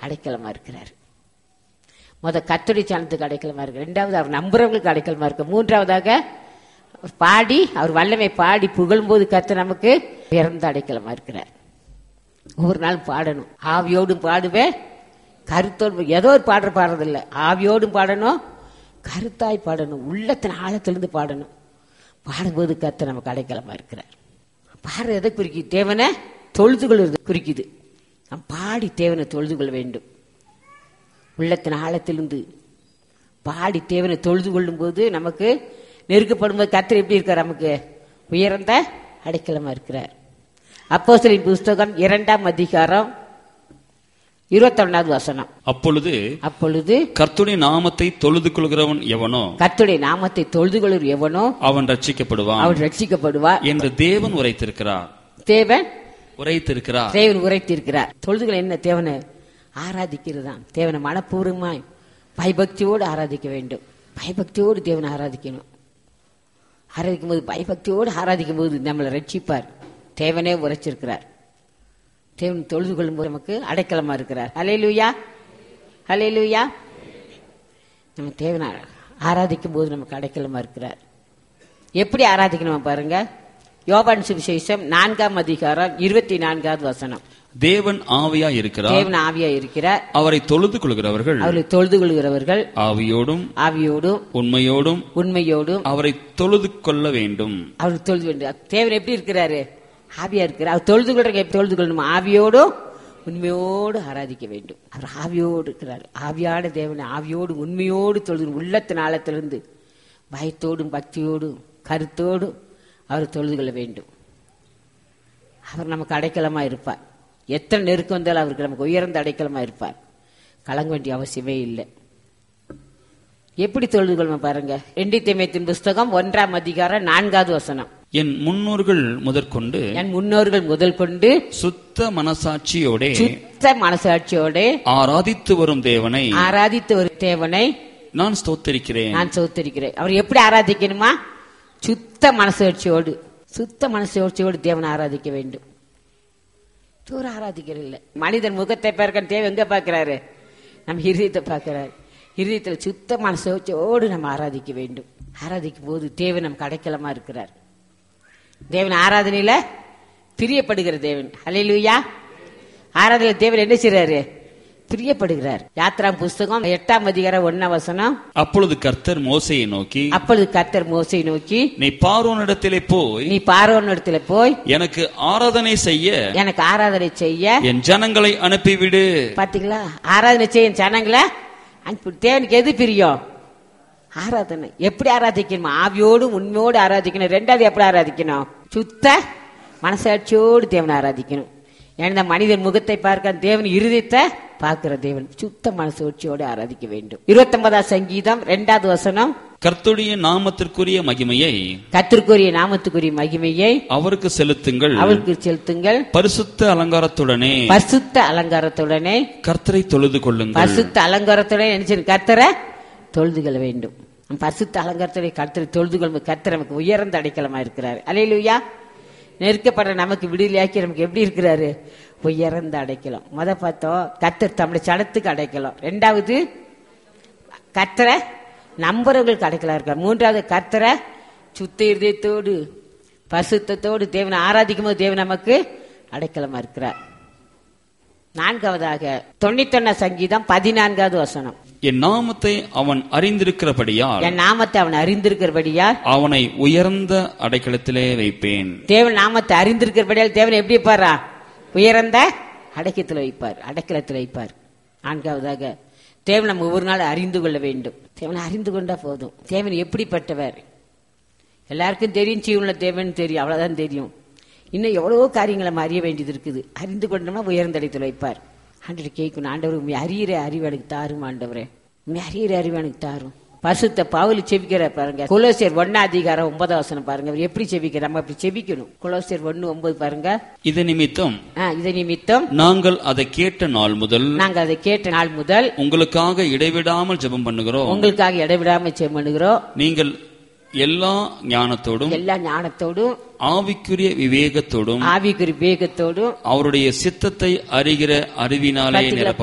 அடைக்கலமா இருக்கிறார் முத கத்தடி சாணத்துக்கு அடைக்கலமா இருக்கு ரெண்டாவது அவர் நம்புறவங்களுக்கு அடைக்கலமா இருக்கு மூன்றாவதாக அவர் பாடி அவர் வல்லமை பாடி புகழும்போது கத்த நமக்கு பிறந்த அடைக்கலமா இருக்கிறார் ஒவ்வொரு நாள் பாடணும் ஆவியோடும் பாடுவேன் கருத்தோடு ஏதோ ஒரு பாடுற பாடுறதில்ல ஆவியோடும் பாடணும் கருத்தாய் பாடணும் உள்ளத்தின் ஆழத்திலிருந்து பாடணும் பாடும்போது கத்த நமக்கு அடைக்கலமா இருக்கிறார் பாடுற எதை குறிக்குது தேவனை தொழுது கொள்வது குறிக்குது நாம் பாடி தேவனை தொழுது கொள்ள வேண்டும் உள்ளத்தின் ஆழத்திலிருந்து பாடி தேவனை தொழுது கொள்ளும் போது நமக்கு நெருக்கப்படும் போது கத்தர் எப்படி இருக்கார் நமக்கு உயர்ந்த அடைக்கலமா இருக்கிறார் அப்போஸ்தலரின் புஸ்தகம் இரண்டாம் அதிகாரம் இருபத்தொன்னாவது வசனம் அப்பொழுது அப்பொழுது கர்த்துடைய நாமத்தை தொழுது கொள்கிறவன் எவனோ கர்த்தருடைய நாமத்தை தொழுது கொள்ளும் எவனோ அவன் ரட்சிக்கப்படுவான் அவர் ரட்சிக்கப்படுவார் என்று தேவன் உரைத்திருக்கிறார் தேவன் உரைத்திருக்கிறார் தேவன் உரைத்திருக்கிறார் தொழுதுகள் என்ன தேவனை ஆராதிக்கிறது தான் தேவனை மனப்பூர்வமாய் பயபக்தியோடு ஆராதிக்க வேண்டும் பயபக்தியோடு தேவனை ஆராதிக்கணும் ஆராதிக்கும் போது பயபக்தியோடு ஆராதிக்கும் போது நம்மளை ரட்சிப்பார் தேவனே உரைச்சிருக்கிறார் தேவன் தொழுது கொள்ளும்போது நமக்கு அடைக்கலமா இருக்கிறார் ஹலே லூயா ஹலே லூயா நம்ம தேவனை ஆராதிக்கும் போது நமக்கு அடைக்கலமா இருக்கிறார் எப்படி ஆராதிக்கணும் பாருங்க யோபான் சுவிசேஷம் நான்காம் அதிகாரம் இருபத்தி நான்காவது வசனம் தேவன் ஆவியா இருக்கிறார் தேவன் ஆவியா இருக்கிறார் அவரை தொழுது கொள்கிறவர்கள் அவரை தொழுது கொள்கிறவர்கள் ஆவியோடும் ஆவியோடும் உண்மையோடும் உண்மையோடும் அவரை தொழுது கொள்ள வேண்டும் அவர் தொழுது வேண்டும் தேவன் எப்படி இருக்கிறாரு ஆவியா இருக்கிறார் அவர் தொழுது கொள்றங்க எப்படி தொழுது கொள்ளணும் ஆவியோடும் உண்மையோடு ஆராதிக்க வேண்டும் அவர் ஆவியோடு இருக்கிறார் ஆவியான தேவனை ஆவியோடு உண்மையோடு தொழுது உள்ளத்தின் ஆழத்திலிருந்து பயத்தோடும் பக்தியோடும் கருத்தோடும் அவர் தொழுது கொள்ள வேண்டும் அவர் நமக்கு அடைக்கலமா இருப்பார் எத்தனை நெருக்கம் வந்தாலும் அவருக்கு நமக்கு உயர்ந்த அடைக்கலமா இருப்பார் கலங்க வேண்டிய அவசியமே இல்லை எப்படி தொழுது கொள்ளும் பாருங்க ரெண்டி தேமத்தின் புஸ்தகம் ஒன்றாம் அதிகாரம் நான்காவது வசனம் என் முன்னோர்கள் முதற்கொண்டு என் முன்னோர்கள் முதல் கொண்டு சுத்த மனசாட்சியோடே சுத்த மனசாட்சியோட ஆராதித்து வரும் தேவனை ஆராதித்து ஒரு தேவனை நான் ஸ்தோத்தரிக்கிறேன் நான் சோத்தரிக்கிறேன் அவர் எப்படி ஆராதிக்கணுமா சுத்த மனசாட்சியோடு சுத்த மனசாட்சியோடு தேவனை ஆராதிக்க வேண்டும் தூர ஆராதிக்கிறது இல்லை மனிதன் முகத்தை பார்க்க தேவை எங்க பார்க்கிறாரு நம்ம ஹிருதயத்தை பார்க்கிறாரு ஹிருதயத்தில் சுத்த மனசாட்சியோடு நம்ம ஆராதிக்க வேண்டும் ஆராதிக்கும் போது தேவன் நமக்கு அடைக்கலமா இருக்கிறார் தேவன் ஆராதனையில பிரியப்படுகிற தேவன் ஹalleluya ஆராதனையில தேவன் என்ன செய்றாரு பிரியப்படுகிறார் யாத்ரா புஸ்தகம் எட்டாம் அதிகாரம் ஒன்னாம் வசனம் அப்பொழுது கர்த்தர் மோசையை நோக்கி அப்பொழுது கர்த்தர் மோசை நோக்கி நீ பார்வோனிடத்திலே போய் நீ பார்வோன் இடத்துல போய் எனக்கு ஆராதனை செய்ய எனக்கு ஆராதனை செய்ய என் ஜனங்களை அனுப்பிவிடு பாத்தீங்களா ஆராதனை செய்ய ஜனங்களை அனுப்பி தேவனுக்கு எது பிரியம் ஆராதனை எப்படி ஆராதிக்கணும் ஆவியோடு உண்மையோடு ஆராதிக்கணும் ரெண்டாவது எப்படி ஆராதிக்கணும் சுத்த மனசாட்சியோடு தேவனை ஆராதிக்கணும் ஏன்னா மனிதன் முகத்தை பார்க்க தேவன் இருதயத்தை பார்க்கிற தேவன் சுத்த மனசாட்சியோடு ஆராதிக்க வேண்டும் இருபத்தொன்பதாம் சங்கீதம் ரெண்டாவது வசனம் கர்த்துடைய நாமத்திற்குரிய மகிமையை கத்திற்குரிய நாமத்துக்குரிய மகிமையை அவருக்கு செலுத்துங்கள் அவருக்கு செலுத்துங்கள் பரிசுத்த அலங்காரத்துடனே பரிசுத்த அலங்காரத்துடனே கர்த்தரை தொழுது கொள்ளுங்கள் பரிசுத்த அலங்காரத்துடன் நினைச்சு கர்த்தரை தொழுது கொள்ள வேண்டும் நம் பரிசுத்த அலங்காரத்துடைய கர்த்தரை தொழுது கொள்ளும் கர்த்தர் நமக்கு உயர்ந்த அடைக்கலமா இருக்கிறார் அலையிலுயா நெருக்கப்படுற நமக்கு விடுதலையாக்கி நமக்கு எப்படி இருக்கிறாரு உயர்ந்த அடைக்கலம் முத பார்த்தோம் கர்த்தர் தம்முடைய சடத்துக்கு அடைக்கலம் ரெண்டாவது கர்த்தரை நம்புறவங்களுக்கு அடைக்கலம் இருக்கார் மூன்றாவது கர்த்தரை சுத்த இருதயத்தோடு பசுத்தத்தோடு தேவனை ஆராதிக்கும் போது தேவன் நமக்கு அடைக்கலமா இருக்கிறார் நான்காவதாக தொண்ணூத்தொன்ன சங்கீதம் பதினான்காவது வசனம் என் நாமத்தை அவன் அறிந்திருக்கிறபடியால் என் நாமத்தை அவன் அறிந்திருக்கிறபடியால் அவனை உயர்ந்த அடைக்கலத்திலே வைப்பேன் தேவன் நாமத்தை அறிந்திருக்கிறபடியால் தேவன் எப்படி பாரா உயர்ந்த அடக்கத்தில் வைப்பார் அடக்கலத்தில் வைப்பார் நான்காவதாக தேவன் நம்ம ஒவ்வொரு நாள் அறிந்து கொள்ள வேண்டும் தேவனை அறிந்து கொண்டா போதும் தேவன் எப்படிப்பட்டவர் எல்லாருக்கும் தெரியும் ஜீவனில் தேவன் தெரியும் அவ்வளவுதான் தெரியும் இன்னும் எவ்வளவோ காரியங்களை நம்ம அறிய வேண்டியது இருக்குது அறிந்து கொண்டோம்னா உயர்ந்த இடத்தில் வைப்பார் ஆண்டவர் கேட்கணும் ஆண்டவர் உண்மை அறியிற அறிவு எனக்கு தாரும் ஆண்டவரே உண்மை அறியிற அறிவு எனக்கு தாரும் பசுத்த பவுல் செபிக்கிற பாருங்க குலோசியர் ஒன்னா அதிகாரம் ஒன்பதாம் வசனம் பாருங்க அவர் எப்படி செபிக்கிற நம்ம அப்படி செபிக்கணும் குலோசியர் ஒன்னு ஒன்பது பாருங்க இது நிமித்தம் ஆ, இது நிமித்தம் நாங்கள் அதை கேட்ட நாள் முதல் நாங்க அதை கேட்ட நாள் முதல் உங்களுக்காக இடைவிடாமல் ஜெபம் பண்ணுகிறோம் உங்களுக்காக இடைவிடாம செம்மணுகிறோம் நீங்கள் எல்லா ஞானத்தோடும் எல்லா ஞானத்தோடும் ஆவிக்குரிய விவேகத்தோடும் ஆவிக்குறி வேகத்தோடும் அவருடைய சித்தத்தை அறிகிற அறிவினாலே பாத்தீங்களா? நிரப்ப